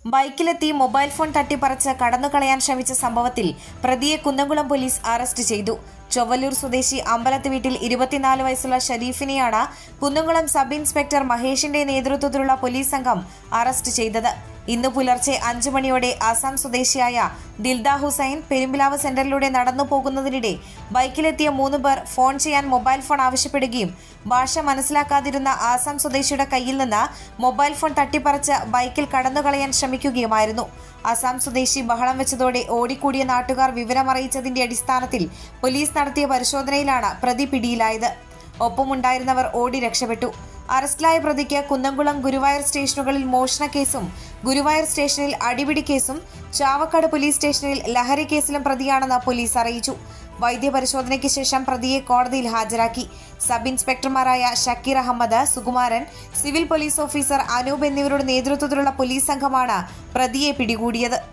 ബൈക്കിലെത്തി mobile phone തട്ടിപ്പറിച്ച് കടന്നുകളയാൻ ശ്രമിച്ച സംഭവത്തിൽ പ്രതിയെ കുന്നംകുളം പോലീസ് അറസ്റ്റ് ചെയ്തു ചൊവ്വല്ലൂർ സ്വദേശി അമ്പലത്ത് വീട്ടിൽ ഇരുപത്തിനാല് വയസ്സുള്ള ഷരീഫിനെയാണ് കുന്നംകുളം സബ് ഇൻസ്പെക്ടർ മഹേഷിന്റെ നേതൃത്വത്തിലുള്ള പോലീസ് സംഘം അറസ്റ്റ് ചെയ്തത് ഇന്ന് പുലർച്ചെ അഞ്ചു മണിയോടെ ആസാം സ്വദേശിയായ ദിൽദ ഹുസൈൻ പെരുമ്പിലാവ് സെന്ററിലൂടെ നടന്നു പോകുന്നതിനിടെ ബൈക്കിലെത്തിയ മൂന്ന് പേർ ഫോൺ ചെയ്യാൻ മൊബൈൽ ഫോൺ ആവശ്യപ്പെടുകയും ഭാഷ മനസ്സിലാക്കാതിരുന്ന ആസാം സ്വദേശിയുടെ കയ്യിൽ നിന്ന് മൊബൈൽ ഫോൺ തട്ടിപ്പറിച്ച് ബൈക്കിൽ കടന്നുകളയാൻ ശ്രമിക്കുകയുമായിരുന്നു അസാം സ്വദേശി ബഹളം വെച്ചതോടെ ഓടിക്കൂടിയ നാട്ടുകാർ വിവരമറിയിച്ചതിന്റെ അടിസ്ഥാനത്തിൽ പോലീസ് നടത്തിയ പരിശോധനയിലാണ് പ്രതി പിടിയിലായത് ഒപ്പമുണ്ടായിരുന്നവർ ഓടി രക്ഷപ്പെട്ടു അറസ്റ്റിലായ പ്രതിക്ക് കുന്നംകുളം ഗുരുവായൂർ സ്റ്റേഷനുകളിൽ മോഷണ കേസും ഗുരുവായൂർ സ്റ്റേഷനിൽ അടിപിടി കേസും ചാവക്കാട് പോലീസ് സ്റ്റേഷനിൽ ലഹരി കേസിലും പ്രതിയാണെന്ന് പോലീസ് അറിയിച്ചു വൈദ്യപരിശോധനയ്ക്ക് ശേഷം പ്രതിയെ കോടതിയിൽ ഹാജരാക്കി സബ് ഇൻസ്പെക്ടർമാരായ Shakeer Ahammed Sukumaran civil police officer Anoop എന്നിവരുടെ നേതൃത്വത്തിലുള്ള പോലീസ് സംഘമാണ് പ്രതിയെ പിടികൂടിയത്